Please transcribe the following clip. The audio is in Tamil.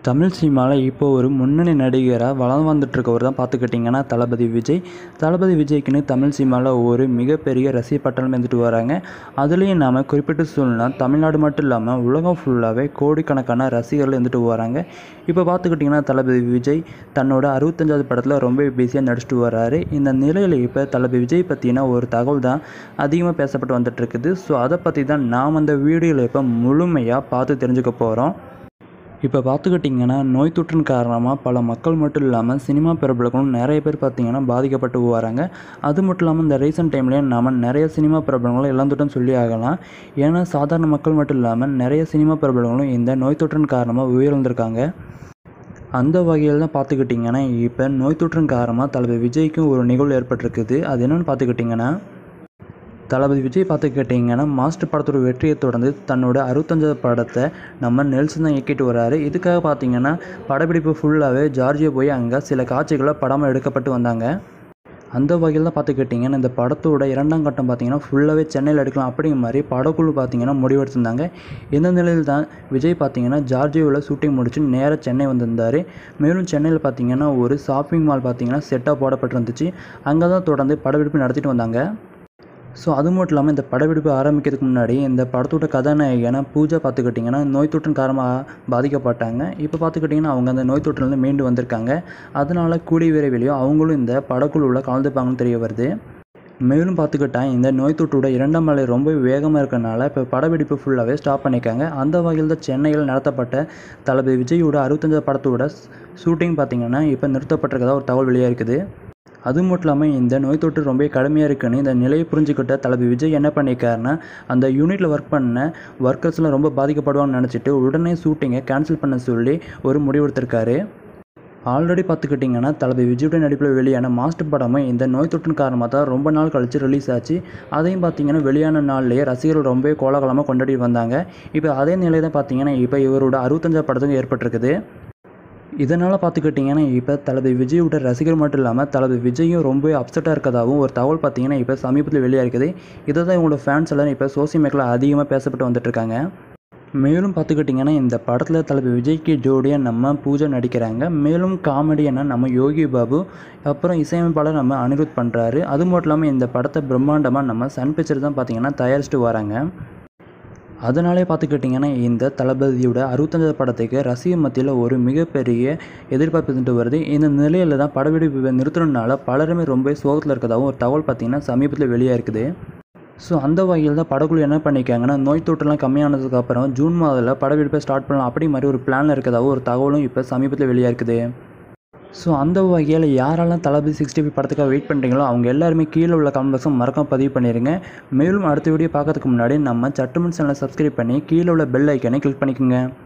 தமிழ் சினிமாவில் இப்போ ஒரு முன்னணி நடிகராக வளம் வந்துட்டுருக்கவர் தான் பார்த்துக்கிட்டிங்கன்னா தளபதி விஜய் தளபதி விஜய்க்குன்னு தமிழ் சினிமாவில் ஒரு மிகப்பெரிய ரசிக பட்டாளம் இருந்துட்டு வராங்க அதுலேயும் நாம் குறிப்பிட்டு சொல்லலாம் தமிழ்நாடு மட்டும் இல்லாமல் உலகம் ஃபுல்லாகவே கோடிக்கணக்கான ரசிகர்கள் இருந்துட்டு வராங்க இப்போ பார்த்துக்கிட்டிங்கன்னா தளபதி விஜய் தன்னோட அறுபத்தஞ்சாவது படத்தில் ரொம்ப பிஸியாக நடிச்சிட்டு வராரு இந்த நிலையில் இப்போ தளபதி விஜய் பற்றின ஒரு தகவல் தான் அதிகமாக பேசப்பட்டு வந்துட்டுருக்குது ஸோ அதை பற்றி தான் நாம் அந்த வீடியோவில் இப்போ முழுமையாக பார்த்து தெரிஞ்சுக்க போகிறோம் இப்போ பார்த்துக்கிட்டிங்கன்னா நோய் தொற்றின் காரணமாக பல மக்கள் மட்டும் இல்லாமல் சினிமா பிரபலங்களும் நிறைய பேர் பார்த்திங்கன்னா பாதிக்கப்பட்டு வராங்க அது மட்டும் இல்லாமல் இந்த ரீசெண்ட் டைம்லேயே நாம் நிறைய சினிமா பிரபலங்களும் இழந்துட்டோம்னு சொல்லி ஆகலாம் ஏன்னா சாதாரண மக்கள் மட்டும் இல்லாமல் நிறைய சினிமா பிரபலங்களும் இந்த நோய் தொற்றின் காரணமாக உயிரிழந்திருக்காங்க அந்த வகையில் தான் பார்த்துக்கிட்டிங்கன்னா இப்போ நோய் தொற்றின் காரணமாக தளபதி விஜய்க்கும் ஒரு நிகழ்வு ஏற்பட்டிருக்குது அது என்னென்னு பார்த்துக்கிட்டிங்கன்னா தளபதி விஜய் பார்த்துக்கிட்டிங்கன்னா மாஸ்டர் படத்தோட வெற்றியை தொடர்ந்து தன்னோட அறுபத்தஞ்சாவது படத்தை நம்ம நெல்சன் தான் இயக்கிட்டு வராரு இதுக்காக பார்த்தீங்கன்னா படப்பிடிப்பு ஃபுல்லாகவே ஜார்ஜியா போய் அங்கே சில காட்சிகளை படமாக எடுக்கப்பட்டு வந்தாங்க அந்த வகையில் தான் பார்த்துக்கிட்டிங்கன்னா இந்த படத்தோட இரண்டாம் கட்டம் பார்த்தீங்கன்னா ஃபுல்லாகவே சென்னையில் எடுக்கலாம் அப்படிங்கிற மாதிரி படக்குழு பார்த்தீங்கன்னா முடிவெடுத்திருந்தாங்க இந்த நிலையில் தான் விஜய் பார்த்தீங்கன்னா ஜார்ஜியாவில் ஷூட்டிங் முடிச்சு நேராக சென்னை வந்திருந்தார் மேலும் சென்னையில் பார்த்தீங்கன்னா ஒரு ஷாப்பிங் மால் பார்த்தீங்கன்னா செட்டாக போடப்பட்டிருந்துச்சு அங்கே தான் தொடர்ந்து படப்பிடிப்பு நடத்திட்டு வந்தாங்க ஸோ அது மட்டும் இல்லாமல் இந்த படப்பிடிப்பு ஆரம்பிக்கிறதுக்கு முன்னாடி இந்த படத்தோட கதாநாயகன பூஜா பார்த்துக்கிட்டிங்கன்னா நோய் தொற்றின் காரணமாக பாதிக்கப்பட்டாங்க இப்போ பார்த்துக்கிட்டிங்கன்னா அவங்க அந்த நோய் தொற்றுலேருந்து மீண்டு வந்திருக்காங்க அதனால் கூடிய விரைவிலையோ அவங்களும் இந்த படக்குழுவில் கலந்துப்பாங்கன்னு தெரிய வருது மேலும் பார்த்துக்கிட்டா இந்த நோய் தொற்றோட இரண்டாம் அலை ரொம்ப வேகமாக இருக்கறனால இப்போ படப்பிடிப்பு ஃபுல்லாகவே ஸ்டாப் பண்ணியிருக்காங்க அந்த வகையில் தான் சென்னையில் நடத்தப்பட்ட தளபதி விஜயோட அறுபத்தஞ்சாவது படத்தோட ஷூட்டிங் பார்த்திங்கன்னா இப்போ நிறுத்தப்பட்டிருக்கதா ஒரு தகவல் வெளியாக இருக்குது அது மட்டும் இல்லாமல் இந்த நோய் தொற்று ரொம்ப கடுமையாக இருக்குன்னு இந்த நிலையை புரிஞ்சுக்கிட்ட தளபதி விஜய் என்ன பண்ணியிருக்காருன்னா அந்த யூனிட்டில் ஒர்க் பண்ண ஒர்க்கர்ஸ்லாம் ரொம்ப பாதிக்கப்படுவாங்கன்னு நினச்சிட்டு உடனே ஷூட்டிங்கை கேன்சல் பண்ண சொல்லி ஒரு முடிவெடுத்திருக்காரு ஆல்ரெடி பார்த்துக்கிட்டிங்கன்னா தளபதி விஜயோட நடிப்பில் வெளியான மாஸ்டர் படமும் இந்த நோய் தொற்றின் காரணமாக தான் ரொம்ப நாள் கழித்து ரிலீஸ் ஆச்சு அதையும் பார்த்தீங்கன்னா வெளியான நாள்லேயே ரசிகர்கள் ரொம்ப கோலாகலமாக கொண்டாடி வந்தாங்க இப்போ அதே நிலை தான் பார்த்தீங்கன்னா இப்போ இவரோட அறுபத்தஞ்சாவது படத்துக்கும் ஏற்பட்டிருக்குது இதனால் பார்த்துக்கிட்டிங்கன்னா இப்போ தளபதி விஜயோட ரசிகர் மட்டும் இல்லாமல் தளபதி விஜயும் ரொம்ப அப்செட்டாக இருக்கதாகவும் ஒரு தகவல் பார்த்தீங்கன்னா இப்போ சமீபத்தில் வெளியாக இருக்குது இதை தான் இவங்களோட ஃபேன்ஸ் எல்லாம் இப்போ சோசியல் மீடியாவில் அதிகமாக பேசப்பட்டு வந்துட்டுருக்காங்க மேலும் பார்த்துக்கிட்டிங்கன்னா இந்த படத்தில் தளபதி விஜய்க்கு ஜோடியாக நம்ம பூஜா நடிக்கிறாங்க மேலும் காமெடியான நம்ம யோகி பாபு அப்புறம் இசையமைப்பாளர் நம்ம அனிருத் பண்ணுறாரு அது மட்டும் இல்லாமல் இந்த படத்தை பிரம்மாண்டமாக நம்ம சன் பிக்சர் தான் பார்த்திங்கன்னா தயாரிச்சுட்டு வராங்க அதனாலே பார்த்துக்கிட்டிங்கன்னா இந்த தளபதியோட அறுபத்தஞ்சாவது படத்துக்கு ரசிகர் மத்தியில் ஒரு மிகப்பெரிய எதிர்பார்ப்பு இருந்துட்டு வருது இந்த நிலையில் தான் படப்பிடிப்பு நிறுத்தினால பலருமே ரொம்ப சோகத்தில் இருக்கிறதாகவும் ஒரு தகவல் பார்த்திங்கன்னா சமீபத்தில் வெளியாக இருக்குது ஸோ அந்த வகையில் தான் படக்குழு என்ன பண்ணியிருக்காங்கன்னா நோய் தொற்றுலாம் கம்மியானதுக்கு அப்புறம் ஜூன் மாதத்தில் படப்பிடிப்பை ஸ்டார்ட் பண்ணலாம் அப்படி மாதிரி ஒரு பிளான் இருக்கிறதாகவும் ஒரு தகவலும் இப்போ சமீபத்தில் வெளியாக இருக்குது ஸோ அந்த வகையில் யாரெல்லாம் தளபதி சிக்ஸ்டி ஃபைவ் படத்துக்காக வெயிட் பண்ணுறீங்களோ அவங்க எல்லாருமே கீழே உள்ள கமெண்ட் பாக்ஸும் மறக்காம பதிவு பண்ணிடுங்க மேலும் அடுத்த வீடியோ பார்க்கறதுக்கு முன்னாடி நம்ம சட்டுமன் சேனலை சப்ஸ்கிரைப் பண்ணி கீழே உள்ள பெல் ஐக்கனை கிளிக் பண்ணிக்கோங்க